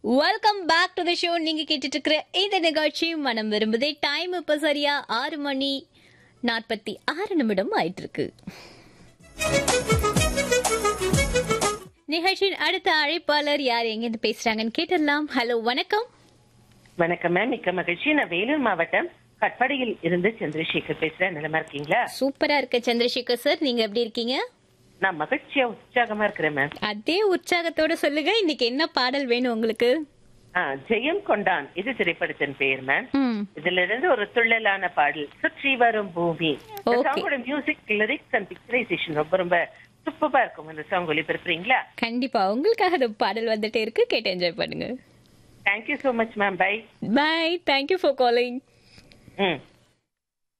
Welcome back to the show நீங்க கேட்டுட்டு இருக்கிற இந்த நிகழ்ச்சி மனம் விரும்புதே டைம் இப்ப சரியா ஆறு மணி நாற்பத்தி ஆறு நிமிடம் ஆயிட்டு இருக்கு நிகழ்ச்சியின் அடுத்த அழைப்பாளர் யார் எங்கிருந்து பேசுறாங்கன்னு கேட்டுடலாம் ஹலோ வணக்கம் வணக்கம் மேம் மிக்க மகிழ்ச்சி நான் வேலூர் மாவட்டம் கட்பாடியில் இருந்து சந்திரசேகர் பேசுறேன் நிலமா இருக்கீங்களா சூப்பரா இருக்க சந்திரசேகர் சார் நீங்க எப்படி இருக்கீங்க நான் மகிழ்ச்சியா உற்சாகமா இருக்கிறேன் மேம் அதே உற்சாகத்தோட சொல்லுங்க இன்னைக்கு என்ன பாடல் வேணும் உங்களுக்கு ஆ, ஜெயம் கொண்டான் இது திரைப்படத்தின் பெயர் மேம் ம் இதுல இருந்து ஒரு துள்ளலான பாடல் சுற்றி வரும் பூமி இந்த Okay. சாங்கோட மியூசிக் லிரிக்ஸ் அண்ட் பிக்சரைசேஷன் ரொம்ப ரொம்ப சூப்பரா இருக்கும் இந்த சாங் ஒளிபரப்புறீங்களா கண்டிப்பா உங்களுக்காக அந்த பாடல் வந்துட்டே இருக்கு கேட்டு என்ஜாய் பண்ணுங்க thank you so much ma'am bye bye thank you for calling ம்